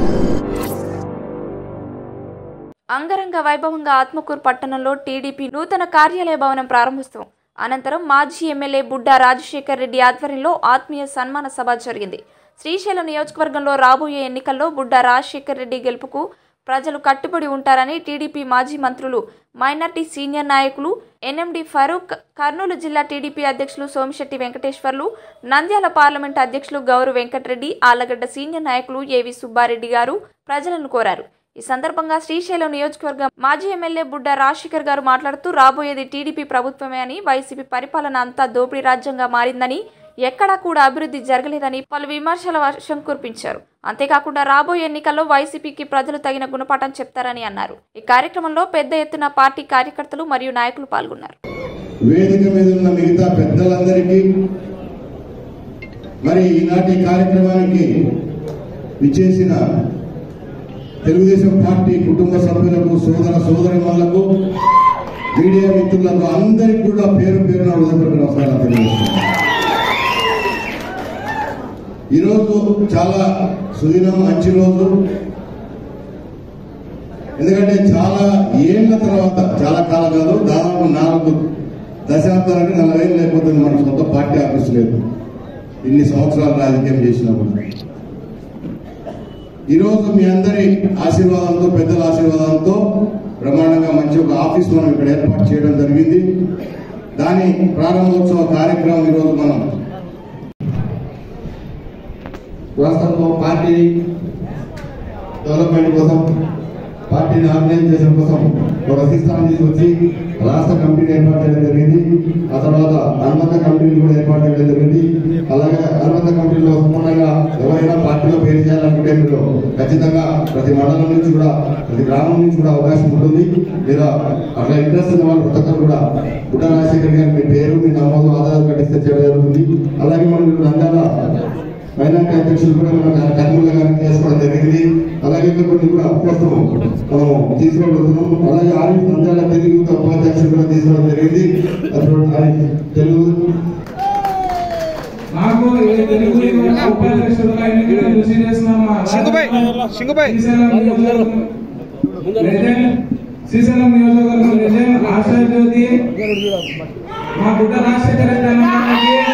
అంగరంగ వైభవంగా ఆత్మకూరు పట్టణంలో టీడీపీ నూతన కార్యాలయ భవనం ప్రారంభోత్సవం అనంతరం మాజీ ఎమ్మెల్యే బుడ్డా రాజశేఖర్ రెడ్డి ఆధ్వర్యంలో ఆత్మీయ సన్మాన సభ జరిగింది శ్రీశైలం నియోజకవర్గంలో రాబోయే ఎన్నికల్లో బుడ్డా రాజశేఖర్ రెడ్డి గెలుపుకు ప్రజలు కట్టుబడి ఉంటారని టీడీపీ మాజీ మంత్రులు మైనార్టీ సీనియర్ నాయకులు ఎన్ఎండి ఫరూక్ కర్నూలు జిల్లా టీడీపీ అధ్యక్షులు సోమిశెట్టి వెంకటేశ్వర్లు నంద్యాల పార్లమెంట్ అధ్యక్షులు గౌరు వెంకటరెడ్డి ఆలగడ్డ సీనియర్ నాయకులు ఏవి సుబ్బారెడ్డి గారు ప్రజలను కోరారు ఈ సందర్భంగా శ్రీశైలం నియోజకవర్గం మాజీ ఎమ్మెల్యే బుడ్డ రాజశేఖర్ గారు మాట్లాడుతూ రాబోయేది టీడీపీ ప్రభుత్వమే అని వైసీపీ పరిపాలన అంతా దోపిడీ రాజ్యంగా మారిందని ఎక్కడా కూడా అభివృద్ధి జరగలేదని పలు విమర్శల వర్షం కురిపించారు అంతేకాకుండా రాబోయే ఎన్నికల్లో వైసీపీకి ప్రజలు తగిన గుణపాఠం చెప్తారని అన్నారు ఈ కార్యక్రమంలో పెద్ద ఎత్తున పార్టీ కార్యకర్తలు మరియు నాయకులు పాల్గొన్నారు వేదిక మీద ఉన్న మిగతా పెద్దలందరికీ మరి ఈనాటి కార్యక్రమానికి విచ్చేసిన తెలుగుదేశం పార్టీ కుటుంబ సభ్యులకు సోదర సోదరిమణులకు మీడియా మిత్రులకు అందరికీ కూడా పేరు పేరున హృదయపూర్వక నమస్కారాలు తెలియజేస్తున్నాను ఈరోజు చాలా సుదినం మంచి రోజు ఎందుకంటే చాలా ఏళ్ల తర్వాత చాలా కాలం కాదు దాదాపు నాలుగు దశాబ్దాలకి నలభై ఏళ్ళు లేకపోతుంది మన సొంత పార్టీ ఆఫీస్ లేదు ఇన్ని సంవత్సరాలు రాజకీయం చేసినా కూడా ఈరోజు మీ అందరి ఆశీర్వాదంతో పెద్దల ఆశీర్వాదంతో బ్రహ్మాండంగా మంచి ఒక ఆఫీస్ మనం ఇక్కడ ఏర్పాటు చేయడం జరిగింది దాని ప్రారంభోత్సవ కార్యక్రమం ఈరోజు మనం రాష్ట్రంలో పార్టీ డెవలప్మెంట్ కోసం పార్టీని ఆర్గనైజేషన్ కోసం ఒక సిస్టమ్ తీసుకొచ్చి రాష్ట్ర కమిటీని ఏర్పాటు చేయడం జరిగింది ఆ తర్వాత అనుబంధ కమిటీలు కూడా ఏర్పాటు చేయడం జరిగింది అలాగే అనుబంధ కమిటీలో సంపూర్ణంగా ఎవరైనా పార్టీలో పేరు చేయాలనుకుంటే మీరు ఖచ్చితంగా ప్రతి మండలం నుంచి కూడా ప్రతి గ్రామం నుంచి కూడా అవకాశం ఉంటుంది లేదా అట్లా ఇంట్రెస్ట్ ఉన్న వాళ్ళు ప్రతి ఒక్కరు కూడా బుట్ట రాజశేఖర్ గారి మీ పేరు మీ నమోదు ఆధార్ కార్డు ఇస్తే చేయడం జరుగుతుంది అలాగే మనం నంద్యాల మైనార్టీ అధ్యక్షులు కూడా మనం కర్నూలు గారిని చేసుకోవడం జరిగింది అలాగే ఇంకా కొన్ని కూడా అప్రస్తుతం మనం తీసుకోగలుగుతున్నాం అలాగే ఆరిఫ్ నంద్యాల తెలుగు యువత ఉపాధ్యక్షులు కూడా తీసుకోవడం జరిగింది అప్పుడు ఆరిఫ్ తెలుగు నాకు ఈ తెలుగు యువత ఉపాధ్యక్షులుగా ఎన్నికలు కృషి చేసిన మా శ్రీశైలం నియోజకవర్గం లెజెండ్ శ్రీశైలం నియోజకవర్గం లెజెండ్ ఆశా జ్యోతి మా బుడ్డ రాజశేఖర రెడ్డి అన్నకి